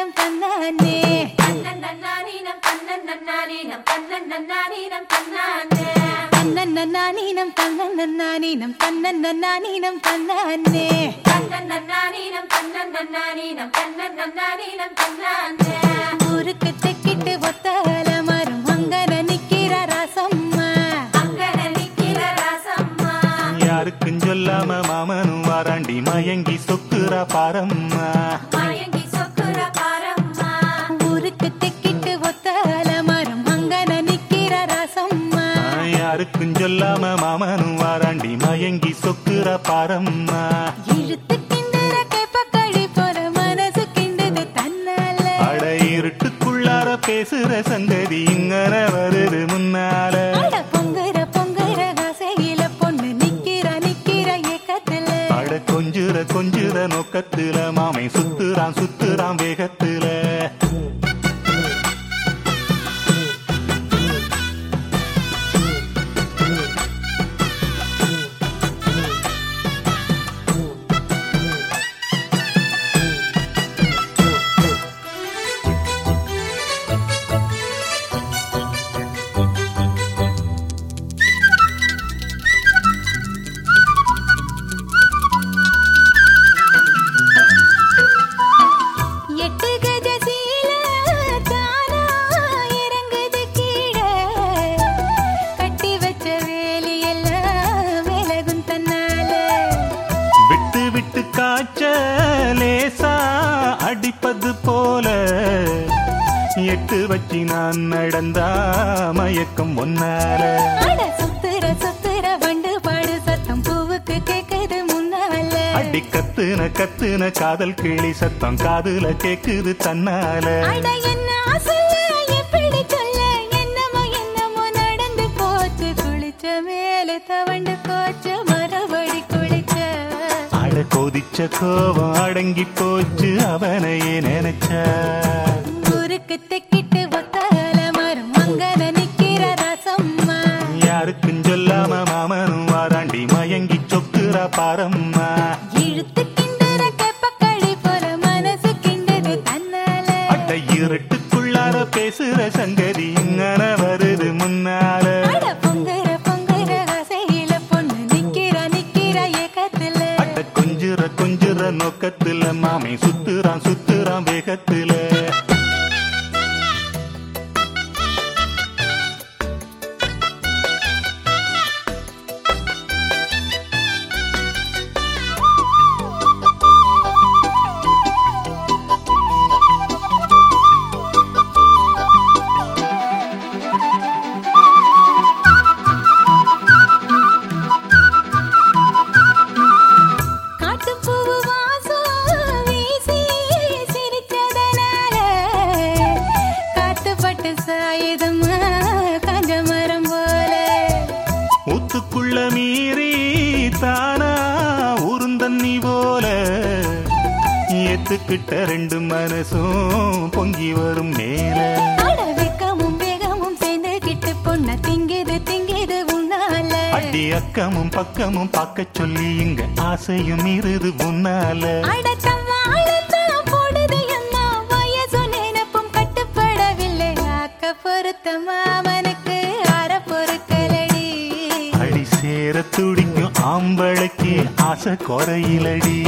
தன்னன்னானீனம் தன்னானே தன்னன்னானீனம் தன்னன்னானீனம் தன்னன்னானீனம் தன்னானே தன்னன்னானீனம் தன்னன்னானீனம் தன்னன்னானீனம் தன்னானே தன்னன்னானீனம் தன்னன்னானீனம் தன்னன்னானீனம் தன்னானே ஊருக்கு தெக்கிட்டு ஒத்தல மரம் அங்கன நிக்கிற ராசம்மா அங்கன நிக்கிற ராசம்மா யாருக்கும் சொல்லாம மாமனும் வாராண்டி மயங்கி சொக்குறா பாரம்மா மயங்கி சொக்குற பாரம்மா ஊருக்கு தெக்கிட்டு ஒத்தல மரம் அங்கன நிக்கிற ராசம்மா யாருக்கும் சொல்லாம மாமனும் வாராண்டி மயங்கி சொக்குறா பாரம்மா இழுத்து கிண்டுற கேப்பக்களி போல மனசு கிண்டுது தன்னால அட இருட்டுக்குள்ளார பேசுற சங்கதி இங்கன வருது முன்னால அட பொங்குற பொங்குற ஆசையில பொண்ணு நிக்கிற நிக்கிற ஏக்கத்துல அட கொஞ்சுற கொஞ்சுற நோக்கத்துல மாமை சுத்துறான் சுத்துறான் வேகத்துல எட்டு கஜ சீல தானா இறங்குது கீழே கட்டி வச்ச வேலி எல்லாம் விலகும் தன்னால விட்டு விட்டு காய்ச்ச லேசா அடிப்பது போல எட்டு வச்சு நான் நடந்தா மயக்கம் ஒன்னால அட சுத்துற சுத்துற வண்டு பாடு சத்தம் பூவுக்கு கேக்குது முன்னால அடி கத்துன கத்துன காதல் கிளி சத்தம் காதுல கேக்குது தன்னால அட என்ன சொல்ல எப்படி சொல்ல என்னமோ என்னமோ நடந்து போச்சு குளிச்ச மேல தவண்டு போச்சு மறுபடி குளிச்ச அட கொதிச்ச கோபம் அடங்கி போச்சு அவனையே நினைச்ச ஊருக்கு தெக்கிட்டு ஒத்தல மரம் அங்கன நிக்கிற ரசம்மா யாருக்கும் சொல்லாம மாமனும் வாராண்டி மயங்கி சொக்குற பாரம்மா இழுத்து கிண்டுற கேப்பக்களி போல மனசு கிண்டுது தன்னால அட்ட இருட்டுக்குள்ளார பேசுற சங்கதி இங்கன வருது முன்னால அட பொங்குற பொங்குற ஆசையில பொண்ணு நிக்கிற நிக்கிற ஏக்கத்துல அட்ட கொஞ்சுற கொஞ்சுற நோக்கத்துல மாமை சுத்துறான் சுத்துறான் வேகத்துல காட்டுப்பூவு வாசம் வீசி சிரிச்சதனால காத்துப்பட்டு சாயுதமா காஞ்ச மரம் போல ஊத்துக்குள்ள மீறி தானா உருந்தண்ணி போல ஏத்துக்கிட்ட ரெண்டு மனசும் பொங்கி வரும் மேல அட வெக்கமும் வேகமும் சேர்ந்துகிட்டு பொண்ண திங்குது திங்குது உன்னால அடி அக்கமும் பக்கமும் பார்க்க சொல்லி இங்க ஆசையும் இருது உன்னால அடக்கம்மாளத்தான் போடுது அம்மா வயசு நினைப்பும் கட்டுப்படவில்லை ஆக்க பொருத்த மாமனுக்கு அற பொறுக்கலடி அடி சேர துடிக்கும் ஆம்பளைக்கு ஆசை குறையிலடி